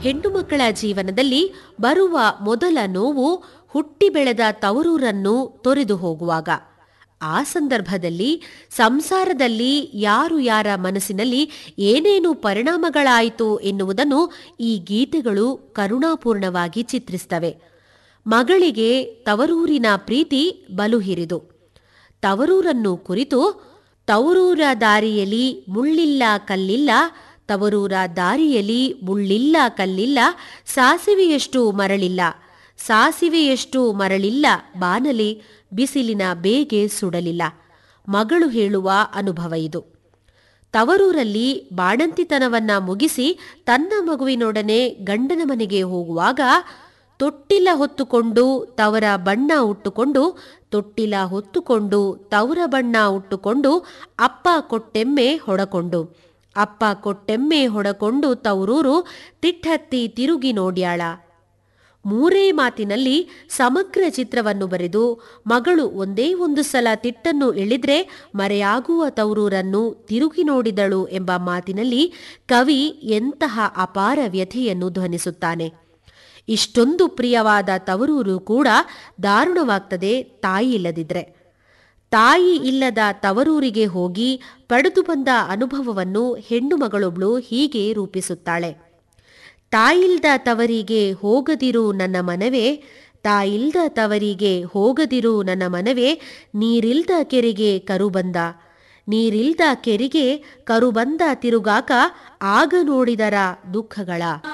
ಹೆಣ್ಣು ಮಕ್ಕಳ ಜೀವನದಲ್ಲಿ ಬರುವ ಮೊದಲ ನೋವು ಹುಟ್ಟಿ ಬೆಳೆದ ತವರೂರನ್ನು ತೊರೆದು ಹೋಗುವಾಗ ಆ ಸಂದರ್ಭದಲ್ಲಿ ಸಂಸಾರದಲ್ಲಿ ಯಾರು ಯಾರ ಮನಸ್ಸಿನಲ್ಲಿ ಏನೇನು ಪರಿಣಾಮಗಳಾಯಿತು ಎನ್ನುವುದನ್ನು ಈ ಗೀತೆಗಳು ಕರುಣಾಪೂರ್ಣವಾಗಿ ಚಿತ್ರಿಸ್ತವೆ ಮಗಳಿಗೆ ತವರೂರಿನ ಪ್ರೀತಿ ಬಲು ಹಿರಿದು ತವರೂರನ್ನು ಕುರಿತು ತವರೂರ ದಾರಿಯಲ್ಲಿ ಮುಳ್ಳಿಲ್ಲ ಕಲ್ಲಿಲ್ಲ ತವರೂರ ದಾರಿಯಲ್ಲಿ ಮುಳ್ಳಿಲ್ಲ ಕಲ್ಲಿಲ್ಲ ಸಾಸಿವೆಯಷ್ಟು ಮರಳಿಲ್ಲ ಸಾಸಿವೆಯಷ್ಟು ಮರಳಿಲ್ಲ ಬಾನಲಿ ಬಿಸಿಲಿನ ಬೇಗೆ ಸುಡಲಿಲ್ಲ ಮಗಳು ಹೇಳುವ ಅನುಭವ ಇದು ತವರೂರಲ್ಲಿ ಬಾಣಂತಿತನವನ್ನ ಮುಗಿಸಿ ತನ್ನ ಮಗುವಿನೊಡನೆ ಗಂಡನ ಮನೆಗೆ ಹೋಗುವಾಗ ತೊಟ್ಟಿಲ ಹೊತ್ತುಕೊಂಡು ತವರ ಬಣ್ಣ ಉಟ್ಟುಕೊಂಡು ತೊಟ್ಟಿಲ ಹೊತ್ತುಕೊಂಡು ತವರ ಬಣ್ಣ ಉಟ್ಟುಕೊಂಡು ಅಪ್ಪ ಕೊಟ್ಟೆಮ್ಮೆ ಹೊಡಕೊಂಡು ಅಪ್ಪ ಕೊಟ್ಟೆಮ್ಮೆ ಹೊಡಕೊಂಡು ತವರೂರು ತಿಟ್ಟತ್ತಿ ತಿರುಗಿ ನೋಡ್ಯಾಳ ಮೂರೇ ಮಾತಿನಲ್ಲಿ ಸಮಗ್ರ ಚಿತ್ರವನ್ನು ಬರೆದು ಮಗಳು ಒಂದೇ ಒಂದು ಸಲ ತಿಟ್ಟನ್ನು ಇಳಿದ್ರೆ ಮರೆಯಾಗುವ ತವರೂರನ್ನು ತಿರುಗಿ ನೋಡಿದಳು ಎಂಬ ಮಾತಿನಲ್ಲಿ ಕವಿ ಎಂತಹ ಅಪಾರ ವ್ಯಥೆಯನ್ನು ಧ್ವನಿಸುತ್ತಾನೆ ಇಷ್ಟೊಂದು ಪ್ರಿಯವಾದ ತವರೂರು ಕೂಡ ದಾರುಣವಾಗ್ತದೆ ತಾಯಿ ಇಲ್ಲದಿದ್ರೆ ತಾಯಿ ಇಲ್ಲದ ತವರೂರಿಗೆ ಹೋಗಿ ಪಡೆದು ಬಂದ ಅನುಭವವನ್ನು ಹೆಣ್ಣು ಮಗಳೊಬ್ಳು ಹೀಗೆ ರೂಪಿಸುತ್ತಾಳೆ ತಾಯಿಲ್ದ ತವರಿಗೆ ಹೋಗದಿರು ನನ್ನ ಮನವೇ ತಾಯಿಲ್ದ ತವರಿಗೆ ಹೋಗದಿರು ನನ್ನ ಮನವೇ ನೀರಿಲ್ದ ಕೆರೆಗೆ ಕರುಬಂದ ನೀರಿಲ್ದ ಕೆರೆಗೆ ಕರುಬಂದ ತಿರುಗಾಕ ಆಗ ನೋಡಿದರ ದುಃಖಗಳ